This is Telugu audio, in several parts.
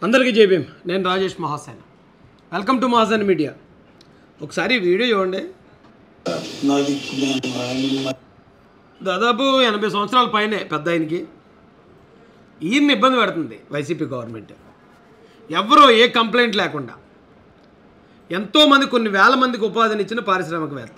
అందరికీ జేబీఎం నేను Rajesh Mahasen welcome to Mahasen media ఒకసారి ఈ వీడియో చూడండి నాది నేను దాదాపు ఎనభై సంవత్సరాల పైనే పెద్ద ఆయనకి ఈయన్ని ఇబ్బంది పెడుతుంది వైసీపీ గవర్నమెంట్ ఎవరో ఏ కంప్లైంట్ లేకుండా ఎంతోమంది కొన్ని వేల మందికి ఉపాధిని ఇచ్చిన పారిశ్రామికవేత్త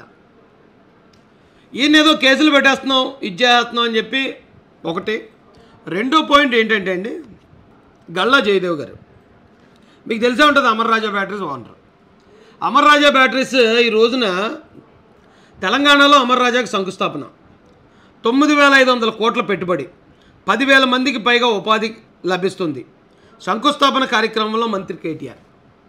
ఈయన ఏదో కేసులు పెట్టేస్తున్నాం ఇది చేస్తున్నాం అని చెప్పి ఒకటి రెండో పాయింట్ ఏంటంటే అండి గల్లా జయదేవ్ గారు మీకు తెలిసే ఉంటుంది Amar Raja batteries owner Amar Raja batteries ఈ రోజున తెలంగాణలో అమర్ రాజాకి శంకుస్థాపన తొమ్మిది వేల ఐదు వందల కోట్ల పెట్టుబడి పదివేల మందికి పైగా ఉపాధి లభిస్తుంది శంకుస్థాపన కార్యక్రమంలో మంత్రి కేటీఆర్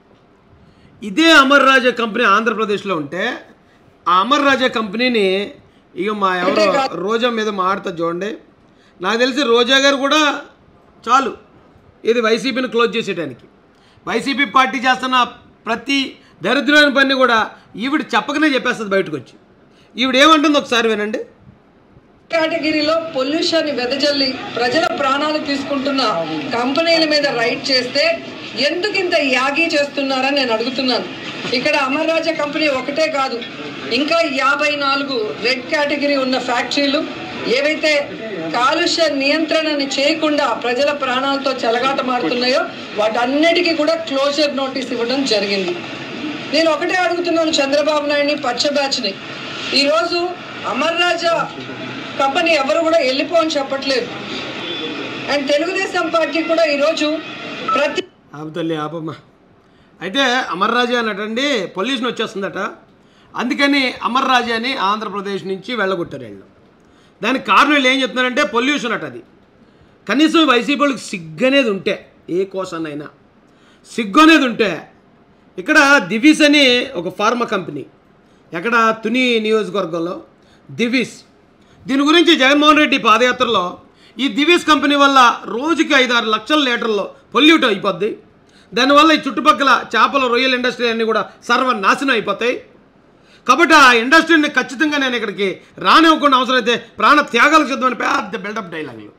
ఇదే అమర్ రాజా కంపెనీ ఆంధ్రప్రదేశ్లో ఉంటే ఆ అమర్ రాజా కంపెనీని ఇక మా ఎవరో రోజా మీద మాడుతా చూడండి నాకు తెలిసి రోజా గారు కూడా చాలు ఇది వైసీపీని క్లోజ్ చేసేయడానికి వైసీపీ పార్టీ చేస్తున్న ప్రతి దరిద్రమైన పని కూడా ఈవిడ చెప్పకనే చెప్పేస్తుంది బయటకు వచ్చి ఈవిడ ఏమంటుంది ఒకసారి వినండి కేటగిరీలో పొల్యూషన్ వెదజల్లి ప్రజల ప్రాణాలు తీసుకుంటున్న కంపెనీల మీద రైడ్ చేస్తే ఎందుకు ఇంత యాగి చేస్తున్నారని నేను అడుగుతున్నాను ఇక్కడ అమర్ రాజా కంపెనీ ఒకటే కాదు ఇంకా యాభై నాలుగు రెడ్ కేటగిరీ ఉన్న ఫ్యాక్టరీలు ఏవైతే కాలుష్య నియంత్రణని చేయకుండా ప్రజల ప్రాణాలతో చెలగాట మారుతున్నాయో వాటన్నిటికీ కూడా క్లోజర్ నోటీస్ ఇవ్వడం జరిగింది నేను ఒకటే అడుగుతున్నాను చంద్రబాబు నాయుడిని పచ్చ బ్యాచ్ని ఈరోజు అమర్ రాజా కంపెనీ ఎవరు కూడా వెళ్ళిపో అని చెప్పట్లేదు అండ్ తెలుగుదేశం పార్టీ కూడా ఈరోజు ప్రతి ఆపు తల్లి ఆపమ్మ అయితే అమర్ రాజా అనటండి పొల్యూషన్ వచ్చేస్తుందట అందుకని అమర్ రాజా అని ఆంధ్రప్రదేశ్ నుంచి వెళ్ళగొట్టారు వీళ్ళు దానికి కారణం వీళ్ళు ఏం చెప్తున్నారంటే పొల్యూషన్ అట అది కనీసం వైసీపీ వాళ్ళకి సిగ్గు అనేది ఉంటే ఏ కోసానైనా సిగ్గు అనేది ఉంటే ఇక్కడ దివిస్ అని ఒక ఫార్మా కంపెనీ ఎక్కడ తుని నియోజకవర్గంలో దివిస్ దీని గురించి జగన్మోహన్ రెడ్డి పాదయాత్రలో ఈ దివిస్ కంపెనీ వల్ల రోజుకి ఐదారు లక్షల లీటర్లు పొల్యూట్ అయిపోద్ది దానివల్ల ఈ చుట్టుపక్కల చేపల రొయ్యల ఇండస్ట్రీ అన్నీ కూడా సర్వనాశనం అయిపోతాయి కాబట్టి ఆ ఇండస్ట్రీని ఖచ్చితంగా నేను ఇక్కడికి రానివ్వకుండా అవసరమైతే ప్రాణ త్యాగాలకు సిద్ధమని పెద్ద బిల్డప్ డైలాగులు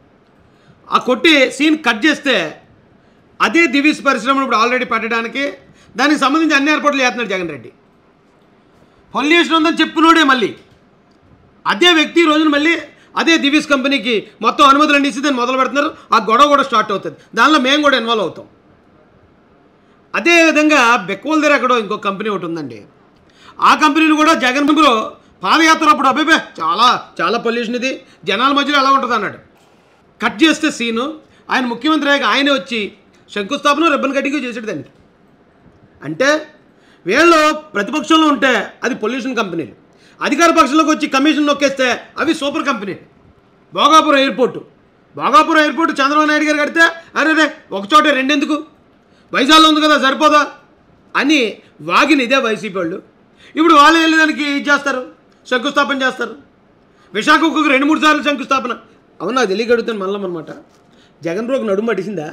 ఆ కొట్టి సీన్ కట్ చేస్తే అదే దివిస్ పరిశ్రమను ఇప్పుడు ఆల్రెడీ పెట్టడానికి దానికి సంబంధించి అన్ని ఏర్పాట్లు చేస్తున్నాడు జగన్ రెడ్డి పొల్యూషన్ ఉందని చెప్పినోడే మళ్ళీ అదే వ్యక్తి ఈ రోజున మళ్ళీ అదే దివిస్ కంపెనీకి మొత్తం అనుమతులు అన్ని ఇచ్చి దాన్ని మొదలు పెడుతున్నారు ఆ గొడవ కూడా స్టార్ట్ అవుతుంది దానిలో మేము కూడా ఇన్వాల్వ్ అవుతాం అదే విధంగా బెక్కోల్ దగ్గర ఎక్కడో ఇంకో కంపెనీ ఒకటి ఉందండి ఆ కంపెనీని కూడా జగన్ బ్రో పాదయాత్ర అప్పుడు అబ్బాయి చాలా చాలా పొల్యూషన్ ఇది జనాల మధ్యలో ఎలా ఉంటుంది అన్నాడు కట్ చేస్తే సీను ఆయన ముఖ్యమంత్రి అయ్యాక ఆయనే వచ్చి శంకుస్థాపన రిబ్బన్ కటింగ్ చేసాడు దానికి అంటే వీళ్ళు ప్రతిపక్షంలో ఉంటే అది పొల్యూషన్ కంపెనీలు అధికార పక్షంలోకి వచ్చి కమిషన్ నొక్కేస్తే అవి సూపర్ కంపెనీలు భోగాపురం ఎయిర్పోర్టు భోగాపురం ఎయిర్పోర్ట్ చంద్రబాబు నాయుడు గారు కడితే అరే రే ఒక చోటే రెండెందుకు వైజాగ్లో ఉంది కదా సరిపోదా అని వాగిన ఇదే వైసీపీ వాళ్ళు ఇప్పుడు వాళ్ళు వెళ్ళి దానికి ఇది చేస్తారు శంకుస్థాపన చేస్తారు విశాఖకు రెండు మూడు సార్లు శంకుస్థాపన అవును నాకు తెలియక అడుగుతాను మళ్ళీ అనమాట జగన్ బ్రోకి నడుము పట్టిసిందా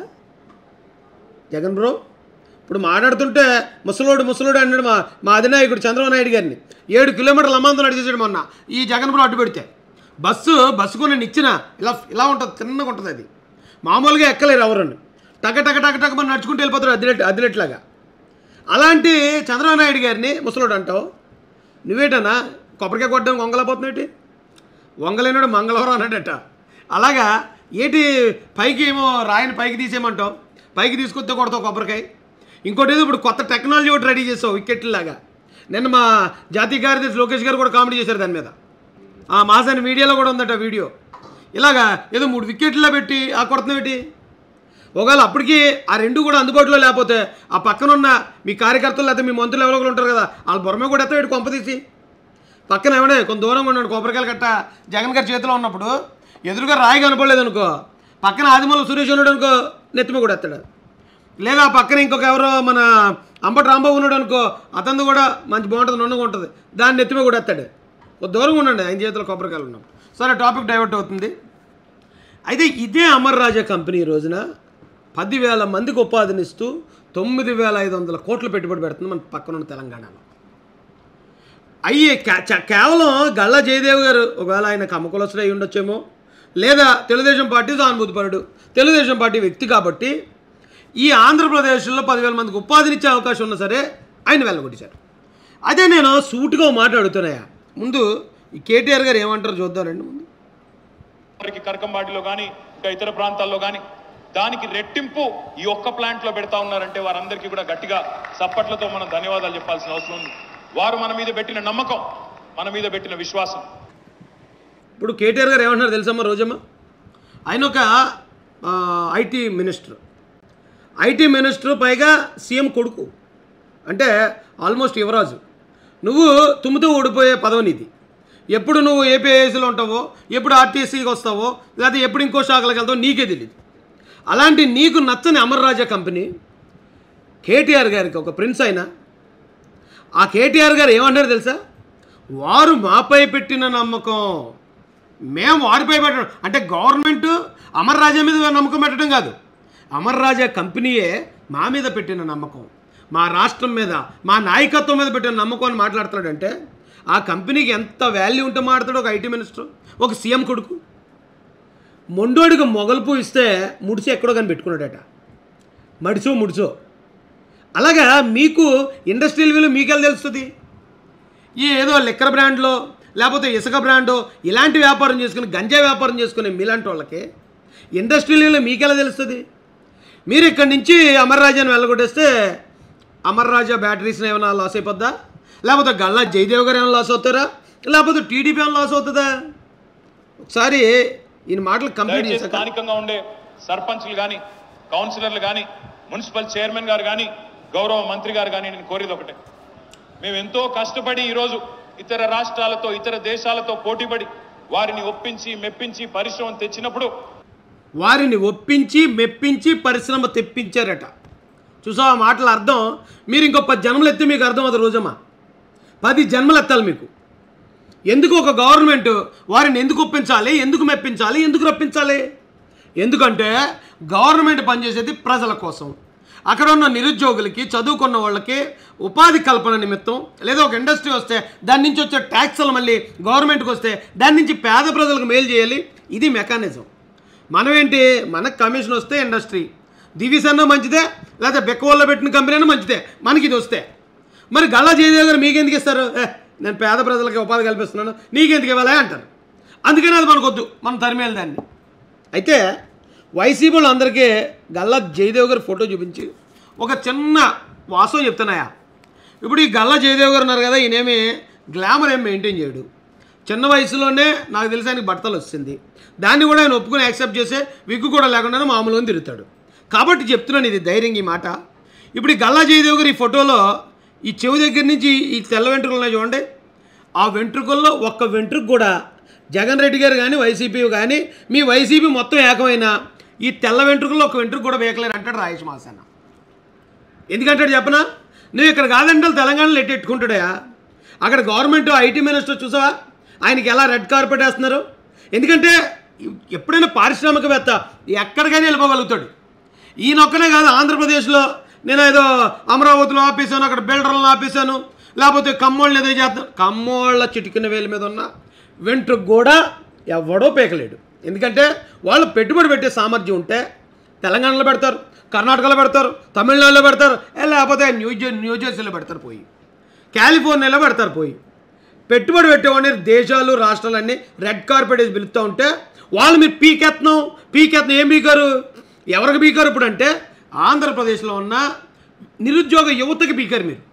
జగన్ బ్రో ఇప్పుడు మాట్లాడుతుంటే ముసలోడు ముసలోడు అన్నాడు మా మా అధినాయకుడు చంద్రబాబు నాయుడు గారిని ఏడు కిలోమీటర్ల అమ్మాంతం నడిచేసాడు మొన్న ఈ జగన్ బ్రో అడ్డు పెడితే బస్సు బస్సు కొన్ని ఇచ్చిన ఇలా ఇలా ఉంటుంది తిన్నగా ఉంటుంది అది మామూలుగా ఎక్కలేరు ఎవరని టక టక టక టక మనం నడుచుకుంటూ వెళ్ళిపోతారు అదిలెట్ అదిలెట్లాగా అలాంటి చంద్రబాబు నాయుడు గారిని ముసలోడు అంటావు నువ్వేటనా కొబ్బరికాయ కొట్టడానికి వంగలేకపోతున్నాయి వంగలేనాడు మంగళవారం అన్నాడట అలాగా ఏటి పైకి ఏమో రాయిని పైకి తీసేయమంటావు పైకి తీసుకొస్తే కొడతావు కొబ్బరికాయ ఇంకోటి ఏదో ఇప్పుడు కొత్త టెక్నాలజీ ఒకటి రెడీ చేసావు వికెట్లాగా నిన్న మా జాతీయ కార్యదర్శి లోకేష్ గారు కూడా కామెడీ చేశారు దాని మీద ఆ మాసాని మీడియాలో కూడా ఉందట వీడియో ఇలాగా ఏదో మూడు వికెట్లా పెట్టి ఆ కొడుతున్న పెట్టి ఒకవేళ అప్పటికి ఆ రెండు కూడా అందుబాటులో లేకపోతే ఆ పక్కన ఉన్న మీ కార్యకర్తలు లేకపోతే మీ మంత్రులు ఎవరో ఒకరు ఉంటారు కదా వాళ్ళ బొమ్మ కూడా ఎత్తాడు కొంపతీసి పక్కన ఎవడే కొంత దూరంగా ఉన్నాడు కొబ్బరికాయలు కట్ట జగన్ గారి చేతిలో ఉన్నప్పుడు ఎదురుగా రాయి కనపడలేదు అనుకో పక్కన ఆదిమూల సురేష్ ఉన్నాడు అనుకో నెత్తిమ కూడా ఎత్తాడు లేదా ఆ పక్కన ఇంకొక ఎవరో మన అంబటి రాంబాబు ఉన్నాడు అనుకో అతను కూడా మంచి బాగుంటుంది నుండగా ఉంటుంది దాన్ని నెత్తిమ కూడా ఎత్తాడు ఒక దూరంగా ఉండండి ఆయన చేతిలో కొబ్బరికాయలు ఉన్నాం సరే టాపిక్ డైవర్ట్ అవుతుంది అయితే ఇదే అమర్ రాజా కంపెనీ ఈ రోజున పదివేల మందికి ఉపాధినిస్తూ తొమ్మిది వేల ఐదు వందల కోట్లు పెట్టుబడి పెడుతుంది మన పక్కన ఉన్న తెలంగాణలో అయ్యే కే- చ- కేవలం గల్లా జయదేవ్ గారు ఒకవేళ ఆయన కమ్మకులసుడు అయి ఉండొచ్చేమో లేదా తెలుగుదేశం పార్టీ సానుభూతిపరుడు తెలుగుదేశం పార్టీ వ్యక్తి కాబట్టి ఈ ఆంధ్రప్రదేశ్లో పదివేల మందికి ఉపాధినిచ్చే అవకాశం ఉన్నా సరే ఆయన వెళ్ళగొట్టేశారు అదే నేను సూటుగా ఒక మాట అడుగుతున్నాయా ముందు ఈ కేటీఆర్ గారు ఏమంటారు చూద్దారండి ముందు వారికి కరకంబాడిలో కానీ ఇంకా ఇతర ప్రాంతాల్లో కానీ దానికి రెట్టింపు ఈ ఒక్క ప్లాంట్ లో పెడతా ఉన్నారంటే వారందరికీ కూడా గట్టిగా చప్పట్లతో మనం ధన్యవాదాలు చెప్పాల్సిన అవసరం ఉంది వారు మన మీద పెట్టిన నమ్మకం మన మీద పెట్టిన విశ్వాసం ఇప్పుడు కేటీఆర్ గారు ఏమంటున్నారు తెలుసమ్మా రోజమ్మ ఆయన ఒక ఐటీ మినిస్టర్ ఐటీ మినిస్టర్ పైగా సీఎం కొడుకు అంటే ఆల్మోస్ట్ యువరాజు నువ్వు తుమ్ముతూ ఓడిపోయే పదవి నీది ఎప్పుడు నువ్వు ఏపీఐసీలో ఉంటావో ఎప్పుడు ఆర్టీసీకి వస్తావో లేకపోతే ఎప్పుడు ఇంకో శాఖలకు వెళ్తావో నీకే తెలియదు అలాంటి నీకు నచ్చని అమర్ రాజా కంపెనీ కేటీఆర్ గారికి ఒక ప్రిన్స్ అయినా ఆ కేటీఆర్ గారు ఏమంటారు తెలుసా వారు మాపై పెట్టిన నమ్మకం మేము వారిపై పెట్టడం అంటే గవర్నమెంట్ అమర్ రాజా మీద నమ్మకం పెట్టడం కాదు అమర్ రాజా కంపెనీయే మా మీద పెట్టిన నమ్మకం మా రాష్ట్రం మీద మా నాయకత్వం మీద పెట్టిన నమ్మకం అని మాట్లాడుతున్నాడంటే ఆ కంపెనీకి ఎంత వాల్యూ ఉంటే మాట్లాడు ఒక ఐటీ మినిస్టర్ ఒక సీఎం కొడుకు మొండోడికి మొగల్పు ఇస్తే ముడిసి ఎక్కడో కానీ పెట్టుకున్నాడట మడిచో ముడిచో అలాగా మీకు ఇండస్ట్రియల్ విలువ మీకెలా తెలుస్తుంది ఈ ఏదో లిక్కర్ బ్రాండ్లో లేకపోతే ఇసుక బ్రాండో ఇలాంటి వ్యాపారం చేసుకుని గంజా వ్యాపారం చేసుకునే మీలాంటి వాళ్ళకి ఇండస్ట్రియల్ మీకెలా తెలుస్తుంది మీరు ఇక్కడి నుంచి అమర్ రాజాని వెళ్ళగొట్టేస్తే అమర్ రాజా బ్యాటరీస్ని ఏమైనా లాస్ అయిపోద్దా లేకపోతే గల్లా జయదేవ్ గారు ఏమైనా లాస్ అవుతారా లేకపోతే టీడీపీ ఏమైనా లాస్ అవుతుందా ఒకసారి ఈయన మాటలు కంప్లీట్ దయచేసి చేశాక స్థానికంగా ఉండే సర్పంచ్లు కానీ కౌన్సిలర్లు కానీ మున్సిపల్ చైర్మన్ గారు కానీ గౌరవ మంత్రి గారు కానీ నేను కోరేది ఒకటే మేము ఎంతో కష్టపడి ఈరోజు ఇతర రాష్ట్రాలతో ఇతర దేశాలతో పోటీపడి వారిని ఒప్పించి మెప్పించి పరిశ్రమ తెచ్చినప్పుడు వారిని ఒప్పించి మెప్పించి పరిశ్రమ తెప్పించారట చూసావా ఆ మాటల అర్థం మీరు ఇంకో పది జన్మలు ఎత్తే మీకు అర్థం అవుతుంది రోజమ్మా పది జన్మలు ఎత్తాలి మీకు ఎందుకు ఒక గవర్నమెంట్ వారిని ఎందుకు ఒప్పించాలి ఎందుకు మెప్పించాలి ఎందుకు రప్పించాలి ఎందుకంటే గవర్నమెంట్ పనిచేసేది ప్రజల కోసం అక్కడ ఉన్న నిరుద్యోగులకి చదువుకున్న వాళ్ళకి ఉపాధి కల్పన నిమిత్తం లేదా ఒక ఇండస్ట్రీ వస్తే దాని నుంచి వచ్చే ట్యాక్స్లు మళ్ళీ గవర్నమెంట్కి వస్తే దాని నుంచి పేద ప్రజలకు మేలు చేయాలి ఇది మెకానిజం మనం ఏంటి మనకు కమిషన్ వస్తే ఇండస్ట్రీ దివీస్ అన్నా మంచిదే లేదా బెక్కవల్లో పెట్టిన కంపెనీ అయినా మంచిదే మనకి ఇది వస్తే మరి గల్లా జయదేవ్ గారు మీకెందుకు ఇస్తారు ఏ నేను పేద ప్రజలకి ఉపాధి కల్పిస్తున్నాను నీకెందుకు ఇవ్వాలి అంటారు అందుకని అది మనకొద్దు మనం తరిమేయాలి దాన్ని అయితే వైసీపీ వాళ్ళందరికీ గల్లా జయదేవ్ గారి ఫోటో చూపించి ఒక చిన్న వాస్తవం చెప్తున్నాయా ఇప్పుడు ఈ గల్లా జయదేవ్ గారు ఉన్నారు కదా ఈయనేమి గ్లామర్ ఏం మెయింటైన్ చేయడు చిన్న వయసులోనే నాకు తెలిసి ఆయనకి బట్టలు వచ్చింది దాన్ని కూడా ఆయన ఒప్పుకొని యాక్సెప్ట్ చేసే విగ్గు కూడా లేకుండానే మామూలుగా తిరుగుతాడు కాబట్టి చెప్తున్నాను ఇది ధైర్యంగా ఈ మాట ఇప్పుడు ఈ గల్లా జయదేవ్ గారు ఈ ఫోటోలో ఈ చెవి దగ్గర నుంచి ఈ తెల్ల వెంట్రుకలు ఉన్నాయి చూడండి ఆ వెంట్రుకల్లో ఒక్క వెంట్రుక కూడా జగన్ రెడ్డి గారు కానీ వైసీపీ కానీ మీ వైసీపీ మొత్తం ఏకమైన ఈ తెల్ల వెంట్రుకల్లో ఒక వెంట్రుక కూడా వేయకలేరు అంటాడు రాయేష్ మాసాన ఎందుకంటాడు చెప్పనా నువ్వు ఇక్కడ కాదంటే తెలంగాణలో ఎట్టెట్టుకుంటాడయా అక్కడ గవర్నమెంట్ ఐటీ మినిస్టర్ చూసావా ఆయనకి ఎలా రెడ్ కార్పెట్ వేస్తున్నారు ఎందుకంటే ఎప్పుడైనా పారిశ్రామికవేత్త ఎక్కడికైనా వెళ్ళిపోగలుగుతాడు ఈయన ఒక్కనే కాదు ఆంధ్రప్రదేశ్లో నేను ఏదో అమరావతిలో ఆపేసాను అక్కడ బిల్డర్లను ఆపేసాను లేకపోతే కమ్మోళ్ళని ఏదో చేస్తాను కమ్మోళ్ళ చిటికిన వేల మీద ఉన్న వెంట్రుకు కూడా ఎవడో పేకలేడు ఎందుకంటే వాళ్ళు పెట్టుబడి పెట్టే సామర్థ్యం ఉంటే తెలంగాణలో పెడతారు కర్ణాటకలో పెడతారు తమిళనాడులో పెడతారు ఏ లేకపోతే న్యూ జెర్ న్యూ జెర్సీలో పెడతారు పోయి కాలిఫోర్నియాలో పెడతారు పోయి పెట్టుబడి పెట్టేవాడిని దేశాలు రాష్ట్రాలన్నీ రెడ్ కార్పెట్ వేసి పిలుస్తూ ఉంటే వాళ్ళు మీరు పీకెత్తున్నాం పీకెత్తున్నాం ఏం పీకారు ఎవరికి పీకారు ఇప్పుడు అంటే ఆంధ్రప్రదేశ్లో ఉన్న నిరుద్యోగ యువతకి పీకారు మీరు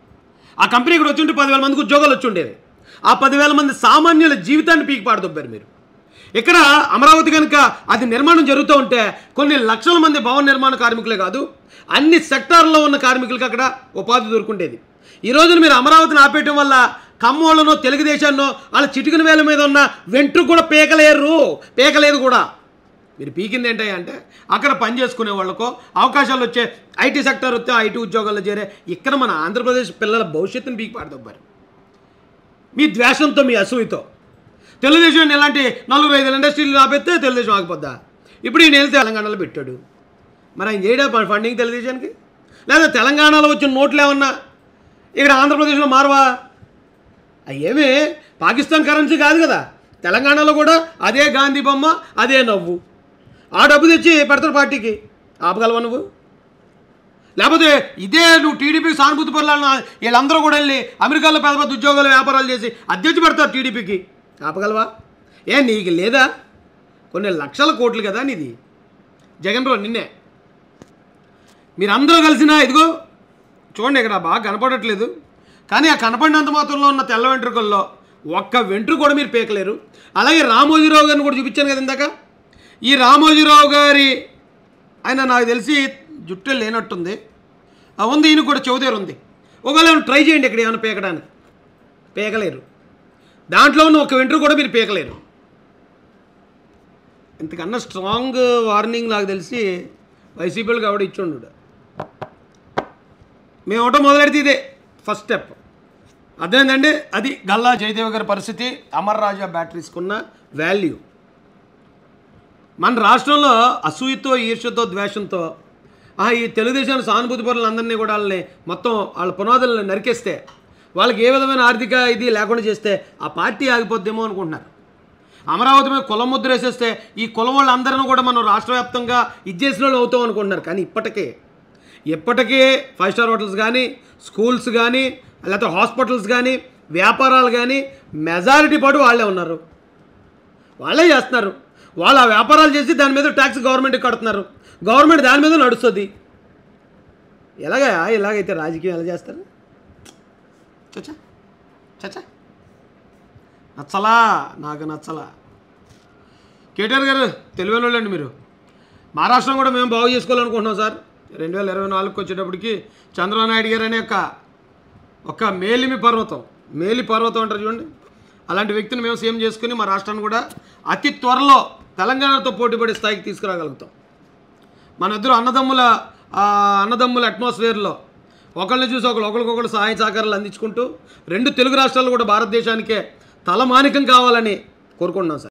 ఆ కంపెనీ ఇక్కడ వచ్చి ఉంటే పదివేల మందికి ఉద్యోగాలు వచ్చి ఉండేవి ఆ పదివేల మంది సామాన్యుల జీవితాన్ని పీకి పాడుదొబ్బారు మీరు ఇక్కడ అమరావతి కనుక అది నిర్మాణం జరుగుతూ ఉంటే కొన్ని లక్షల మంది భవన నిర్మాణ కార్మికులే కాదు అన్ని సెక్టార్లో ఉన్న కార్మికులకు అక్కడ ఉపాధి దొరుకుండేది ఈ రోజున మీరు అమరావతిని ఆపేయటం వల్ల కమ్మోళ్ళనో తెలుగుదేశాన్నో వాళ్ళ చిటికిన వేల మీద ఉన్న వెంట్రు కూడా పీకలేరు పీకలేదు కూడా మీరు పీకింది ఏంటంటే అంటే అక్కడ పని చేసుకునే వాళ్ళకో అవకాశాలు వచ్చే ఐటీ సెక్టర్ వస్తే ఐటీ ఉద్యోగాల్లో చేరే ఇక్కడ మన ఆంధ్రప్రదేశ్ పిల్లల భవిష్యత్తుని పీకి పాడదొబ్బారు మీ ద్వేషంతో మీ అసూయతో తెలుగుదేశం ఇలాంటి నలుగురు ఐదు ఇండస్ట్రీలు ఆపేస్తే తెలుగుదేశం ఆగిపోద్దా ఇప్పుడు ఈయన వెళ్తే తెలంగాణలో పెట్టాడు మరి ఆయన చేయడా ఫండింగ్ తెలుగుదేశానికి లేదా తెలంగాణలో వచ్చిన నోట్లు ఏమన్నా ఇక్కడ ఆంధ్రప్రదేశ్లో మారవా అయ్యేమి పాకిస్తాన్ కరెన్సీ కాదు కదా తెలంగాణలో కూడా అదే గాంధీ బొమ్మ అదే నవ్వు ఆ డబ్బు తెచ్చి పెడతారు పార్టీకి ఆపగలవా నువ్వు లేకపోతే ఇదే నువ్వు టీడీపీకి సానుభూతి పరులను వీళ్ళందరూ కూడా వెళ్ళి అమెరికాలో పెద్ద పెద్ద ఉద్యోగాలు వ్యాపారాలు చేసి అధ్యక్ష పెడతారు టీడీపీకి ఆపగలవా ఏ నీకు లేదా కొన్ని లక్షల కోట్లు కదా నీది జగన్ రావు నిన్నే మీరందరూ కలిసినా ఇదిగో చూడండి ఇక్కడ బాగా కనపడట్లేదు కానీ ఆ కనపడినంత మాత్రంలో ఉన్న తెల్ల వెంట్రుకల్లో ఒక్క వెంట్రుక కూడా మీరు పీకలేరు అలాగే రామోజీరావు గారిని కూడా చూపించాను కదా ఇందాక ఈ రామోజీరావు గారి ఆయన నాకు తెలిసి జుట్టు లేనట్టుంది ఆ ఉంది ఈయన కూడా చౌదేరు ఉంది ఒకవేళ ఏమైనా ట్రై చేయండి ఇక్కడ ఏమైనా పీకడానికి పీకలేరు దాంట్లో ఉన్న ఒక వెంట్రుక కూడా మీరు పీకలేరు ఇంతకన్నా స్ట్రాంగ్ వార్నింగ్ నాకు తెలిసి వైసీపీలకు ఆవిడ ఇచ్చుండు మేము ఒకటో మొదలెడితే ఇదే ఫస్ట్ స్టెప్ అర్థమైందండి అది గల్లా జయదేవ్ గారి పరిస్థితి అమర్ రాజా బ్యాటరీస్కున్న వాల్యూ మన రాష్ట్రంలో అసూయతో ఈర్ష్యతో ద్వేషంతో ఆ, ఈ తెలుగుదేశాన్ని సానుభూతి పరులందరినీ కూడా వాళ్ళని మొత్తం వాళ్ళ పునాదులను నరికేస్తే వాళ్ళకి ఏ విధమైన ఆర్థిక ఇది లేకుండా చేస్తే ఆ పార్టీ ఆగిపోద్దేమో అనుకుంటున్నారు అమరావతి మీద కులం ముద్ర వేసేస్తే ఈ కులం వాళ్ళందరినీ కూడా మనం రాష్ట్ర వ్యాప్తంగా ఇచ్చేసిన వాళ్ళు అవుతాం అనుకుంటున్నారు కానీ ఇప్పటికే ఇప్పటికే ఫైవ్ స్టార్ హోటల్స్ కానీ స్కూల్స్ కానీ లేకపోతే హాస్పిటల్స్ కానీ వ్యాపారాలు కానీ మెజారిటీ పాటు వాళ్ళే ఉన్నారు వాళ్ళే చేస్తున్నారు వాళ్ళు ఆ వ్యాపారాలు చేసి దాని మీద ట్యాక్స్ గవర్నమెంట్కి కడుతున్నారు గవర్నమెంట్ దాని మీద నడుస్తుంది ఎలాగా ఇలాగైతే రాజకీయం ఎలా చేస్తారు చచ్చా చచ్చా నచ్చలా నాకు నచ్చలా కేటీఆర్ గారు తెలివైన వాళ్ళండి మీరు మహారాష్ట్రం కూడా మేము బాగు చేసుకోవాలనుకుంటున్నాం సార్ రెండు వేల ఇరవై నాలుగుకి వచ్చేటప్పటికి చంద్రబాబు నాయుడు గారు అనే ఒక ఒక మేలిమి పర్వతం మేలి పర్వతం అంటారు చూడండి అలాంటి వ్యక్తిని మేము సీఎం చేసుకుని మా రాష్ట్రాన్ని కూడా అతి త్వరలో తెలంగాణతో పోటీపడే స్థాయికి తీసుకురాగలుగుతాం మన ఇద్దరు అన్నదమ్ముల ఆ, అన్నదమ్ముల అట్మాస్ఫియర్లో ఒకళ్ళని చూసి ఒకళ్ళు ఒకరికొకరు సహాయ సహకారాలు అందించుకుంటూ రెండు తెలుగు రాష్ట్రాలు కూడా భారతదేశానికే తలమానికం కావాలని కోరుకుంటున్నాం సార్